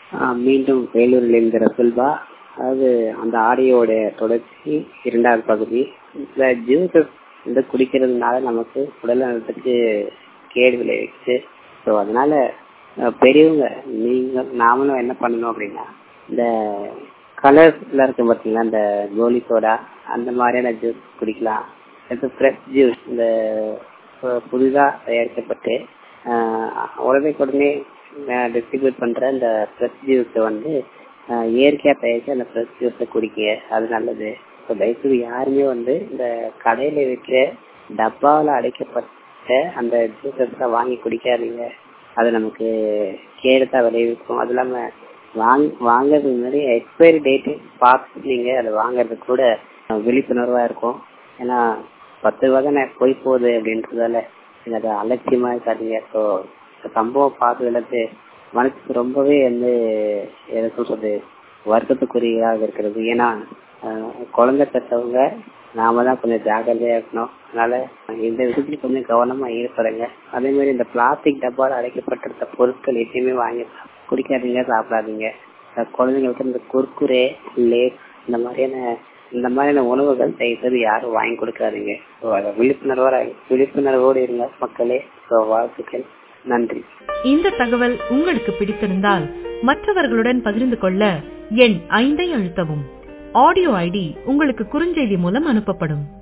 மீண்டும் வேலூரிலிருந்து ரசுல்பா அதாவது அந்த ஆடியோட தொடர்ச்சி இரண்டாவது பகுதி இந்த ஜூஸஸ் வந்து குடிக்கிறதுனால நமக்கு உடல் நலத்துக்கு கேடு விளைவிச்சு ஸோ அதனால அஹ், பெரியவங்க நீங்க நாமளும் என்ன பண்ணணும் அப்படின்னா இந்த கலர்ஸ்ல இருக்கு பார்த்தீங்களா இந்த கோலி சோடா அந்த மாதிரியான ஜூஸ் குடிக்கலாம் அடுத்து ஃப்ரெஷ் ஜூஸ் இந்த பு- புதிதா தயாரிக்கப்பட்டு ஆஹ், உடனே டிஸ்ட்ரிபியூட் பண்ற இந்த ஃப்ரெஷ் ஜூஸை வந்து ஆஹ், இயற்கையா தயாரிச்சு அந்த ஃப்ரெஷ் ஜூஸை குடிக்க அது நல்லது ஸோ தயவுசெய்து யாருமே வந்து இந்த கடையில விற்கிற டப்பாவில் அடைக்கப்பட்ட அந்த ஜூஸஸ் வாங்கி குடிக்காதீங்க அது நமக்கு கேடுதான் விளைவிக்கும் அது இல்லாம வாங்க வாங்குறதுக்கு முன்னாடி எக்ஸ்பைரி டேட் பார்த்து நீங்க அதை வாங்குறது கூட அஹ், விழிப்புணர்வா இருக்கும் ஏன்னா பத்து ரூபா தானே போய் போகுது அப்படின்றதால நீங்க அதை அலட்சியமா இருக்காதீங்க ஸோ சம்பவம் பார்த்ததுல மனசுக்கு ரொம்பவே வந்து எதை சொல்றது வருத்தத்துக்குரியதாக இருக்கிறது ஏன்னா அஹ், குழந்தை பெற்றவங்க நாம தான் கொஞ்சம் ஜாக்கிரதையா இருக்கணும் அதனால இந்த விஷயத்துல கொஞ்சம் கவனமா ஈடுபடுங்க அதே மாதிரி இந்த பிளாஸ்டிக் டப்பால அடைக்கப்பட்டிருந்த பொருட்கள் எதையுமே வாங்கி குடிக்காதீங்க சாப்பிடாதீங்க அஹ் குழந்தைங்களுக்கு இந்த குர்குரே லேஸ் இந்த மாதிரியான இந்த மாதிரியான உணவுகள் தயவுசெய்து யாரும் வாங்கி கொடுக்காதீங்க ஸோ அதை விழிப்புணர்வோட விழிப்புணர்வோடு இருங்க மக்களே ஸோ வாழ்த்துக்கள் நன்றி இந்த தகவல் உங்களுக்கு பிடித்திருந்தால் மற்றவர்களுடன் பகிர்ந்து கொள்ள எண் ஐந்தை அழுத்தவும் ஆடியோ ஐடி உங்களுக்கு குறுஞ்செய்தி மூலம் அனுப்பப்படும்